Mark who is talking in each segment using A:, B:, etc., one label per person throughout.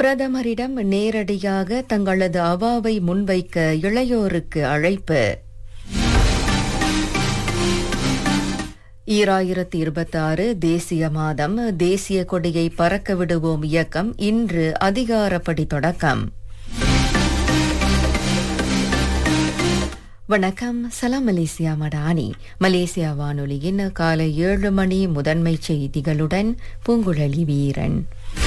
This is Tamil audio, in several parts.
A: பிரதமரிடம் நேரடியாக தங்களது அவாவை முன்வைக்க இளையோருக்கு அழைப்பு ஈராயிரத்தி இருபத்தாறு தேசிய மாதம் தேசிய கொடியை பறக்க விடுவோம் இயக்கம் இன்று அதிகாரப்படி தொடக்கம் வணக்கம் சலாம் மலேசியா மடானி மலேசியா வானொலியின் காலை ஏழு மணி முதன்மை செய்திகளுடன் பூங்குழலி வீரன்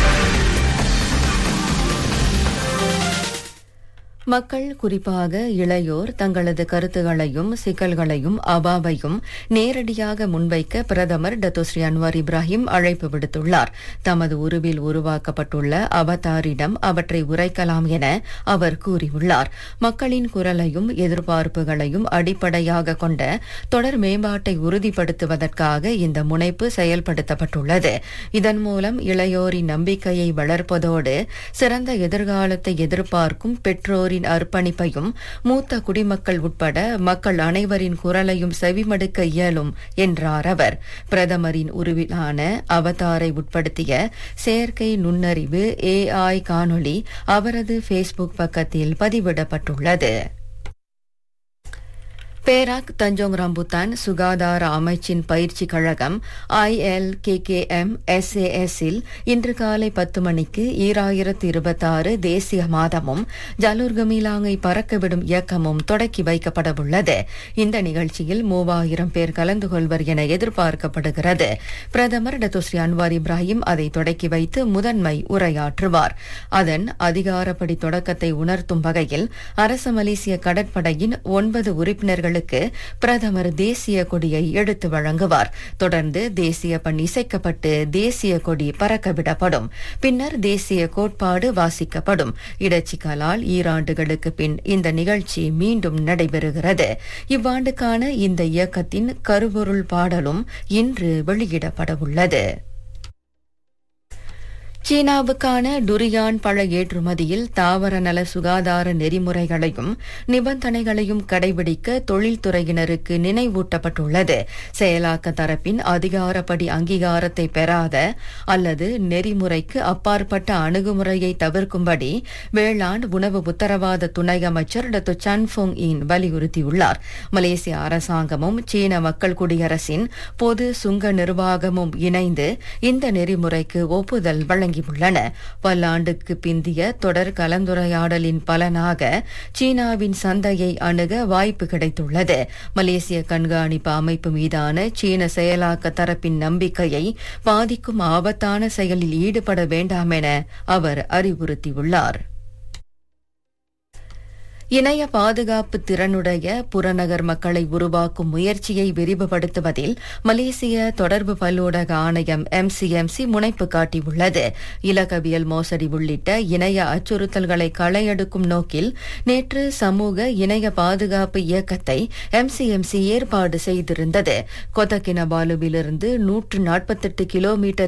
A: மக்கள் குறிப்பாக இளையோர் தங்களது கருத்துகளையும் சிக்கல்களையும் அபாவையும் நேரடியாக முன்வைக்க பிரதமர் டத்தோஸ்ரீ அன்வார் இப்ராஹிம் அழைப்பு விடுத்துள்ளார் தமது உருவில் உருவாக்கப்பட்டுள்ள அவதாரிடம் அவற்றை உரைக்கலாம் என அவர் கூறியுள்ளார் மக்களின் குரலையும் எதிர்பார்ப்புகளையும் அடிப்படையாக கொண்ட தொடர் மேம்பாட்டை உறுதிப்படுத்துவதற்காக இந்த முனைப்பு செயல்படுத்தப்பட்டுள்ளது இதன் மூலம் இளையோரின் நம்பிக்கையை வளர்ப்பதோடு சிறந்த எதிர்காலத்தை எதிர்பார்க்கும் பெற்றோரின் அவரின் அர்ப்பணிப்பையும் மூத்த குடிமக்கள் உட்பட மக்கள் அனைவரின் குரலையும் செவிமடுக்க இயலும் என்றார் அவர் பிரதமரின் உருவிலான அவதாரை உட்படுத்திய செயற்கை நுண்ணறிவு ஏஐ காணொளி அவரது ஃபேஸ்புக் பக்கத்தில் பதிவிடப்பட்டுள்ளது பேராக் தஞ்சோங் ரம்புத்தான் சுகாதார அமைச்சின் பயிற்சி கழகம் ஐஎல்கேகேஎம் எஸ்ஏஎஸ்ஸில் இன்று காலை பத்து மணிக்கு ஈராயிரத்து இருபத்தாறு தேசிய மாதமும் ஜலூர் கமிலாங்கை பறக்கவிடும் இயக்கமும் தொடக்கி வைக்கப்படவுள்ளது இந்த நிகழ்ச்சியில் மூவாயிரம் பேர் கலந்து கொள்வர் என எதிர்பார்க்கப்படுகிறது பிரதமர் டத்துஸ்ரீ அன்வார் இப்ராஹிம் அதை தொடக்கி வைத்து முதன்மை உரையாற்றுவார் அதன் அதிகாரப்படி தொடக்கத்தை உணர்த்தும் வகையில் அரச மலேசிய கடற்படையின் ஒன்பது உறுப்பினர்கள் வீரர்களுக்கு பிரதமர் தேசிய கொடியை எடுத்து வழங்குவார் தொடர்ந்து தேசிய பண் இசைக்கப்பட்டு தேசிய கொடி பறக்கவிடப்படும் பின்னர் தேசிய கோட்பாடு வாசிக்கப்படும் இடச்சிக்கலால் ஈராண்டுகளுக்கு பின் இந்த நிகழ்ச்சி மீண்டும் நடைபெறுகிறது இவ்வாண்டுக்கான இந்த இயக்கத்தின் கருபொருள் பாடலும் இன்று வெளியிடப்படவுள்ளது சீனாவுக்கான டுரியான் பழ ஏற்றுமதியில் தாவர நல சுகாதார நெறிமுறைகளையும் நிபந்தனைகளையும் கடைபிடிக்க தொழில்துறையினருக்கு நினைவூட்டப்பட்டுள்ளது செயலாக்க தரப்பின் அதிகாரப்படி அங்கீகாரத்தை பெறாத அல்லது நெறிமுறைக்கு அப்பாற்பட்ட அணுகுமுறையை தவிர்க்கும்படி வேளாண் உணவு உத்தரவாத துணை அமைச்சர் டத்து சன்ஃபோங் இன் வலியுறுத்தியுள்ளார் மலேசிய அரசாங்கமும் சீன மக்கள் குடியரசின் பொது சுங்க நிர்வாகமும் இணைந்து இந்த நெறிமுறைக்கு ஒப்புதல் வழங்கி வழங்கியுள்ளன பல்லாண்டுக்கு பிந்திய தொடர் கலந்துரையாடலின் பலனாக சீனாவின் சந்தையை அணுக வாய்ப்பு கிடைத்துள்ளது மலேசிய கண்காணிப்பு அமைப்பு மீதான சீன செயலாக்க தரப்பின் நம்பிக்கையை பாதிக்கும் ஆபத்தான செயலில் ஈடுபட வேண்டாம் என அவர் அறிவுறுத்தியுள்ளார் இணைய பாதுகாப்பு திறனுடைய புறநகர் மக்களை உருவாக்கும் முயற்சியை விரிவுபடுத்துவதில் மலேசிய தொடர்பு பல்லூடக ஆணையம் எம்சிஎம்சி முனைப்பு காட்டியுள்ளது இலக்கவியல் மோசடி உள்ளிட்ட இணைய அச்சுறுத்தல்களை களையெடுக்கும் நோக்கில் நேற்று சமூக இணைய பாதுகாப்பு இயக்கத்தை எம்சிஎம்சி ஏற்பாடு செய்திருந்தது கொத்தக்கினபாலுவிலிருந்து நூற்று நாற்பத்தெட்டு கிலோமீட்டர்